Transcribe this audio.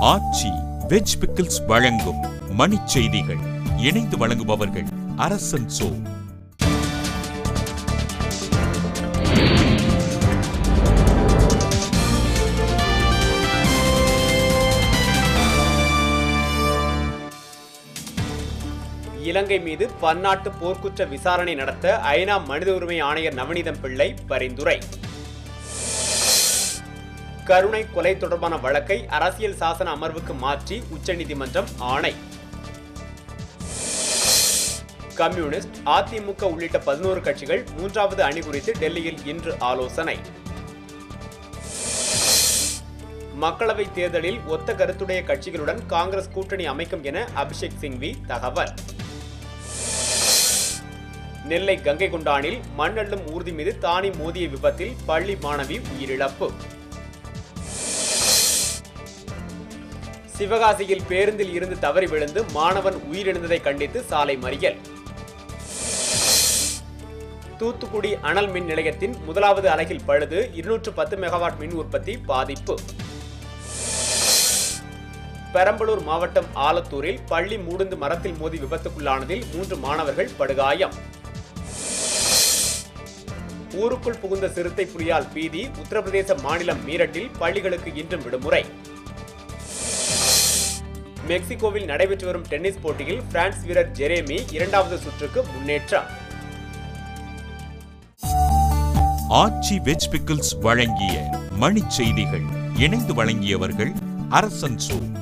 ஆச்சி veg pickles வழங்கும் மணிச் செய்திகள் இணைந்து வழங்குபவர்கள் அரசன் சோ இலங்கை மீது பன்னாட்டு போர்க்குற்ற விசாரணை நடத்த ஐநா மனித உரிமை ஆணையர் நவநீதம் பிள்ளை பரிந்துரை கருணை கொலை தொடர்பான வழக்கை அரசியல் சாசன அமர்வுக்கு மாற்றி உச்சநீதிமன்றம் ஆணை கம்யூனிஸ்ட் அதிமுக உள்ளிட்ட பதினோரு கட்சிகள் மூன்றாவது அணி குறித்து டெல்லியில் இன்று ஆலோசனை மக்களவை தேர்தலில் ஒத்த கருத்துடைய கட்சிகளுடன் காங்கிரஸ் கூட்டணி அமைக்கும் என அபிஷேக் சிங்வி தகவல் நெல்லை கங்கை கொண்டானில் மண் அள்ளும் ஊர்தி மீது தானி மோதிய விபத்தில் பள்ளி மாணவி உயிரிழப்பு சிவகாசியில் பேருந்தில் இருந்து தவறி விழுந்து மாணவன் உயிரிழந்ததை கண்டித்து சாலை மறியல் தூத்துக்குடி அனல் மின் நிலையத்தின் முதலாவது அலகில் பழுது இருநூற்று பத்து மெகாவாட் மின் உற்பத்தி பாதிப்பு பெரம்பலூர் மாவட்டம் ஆலத்தூரில் பள்ளி மூடுந்து மரத்தில் மோதி விபத்துக்குள்ளானதில் மூன்று மாணவர்கள் படுகாயம் ஊருக்குள் புகுந்த சிறுத்தை புலியால் பீதி உத்தரப்பிரதேச மாநிலம் மீரட்டில் பள்ளிகளுக்கு இன்றும் விடுமுறை மெக்சிகோவில் நடைபெற்று வரும் டென்னிஸ் போட்டியில் பிரான்ஸ் வீரர் ஜெரேமி இரண்டாவது சுற்றுக்கு முன்னேற்றம் ஆச்சி வெஜ் பிக்கிள்ஸ் வழங்கிய மணிச் செய்திகள் இணைந்து வழங்கியவர்கள் அரசன் சோ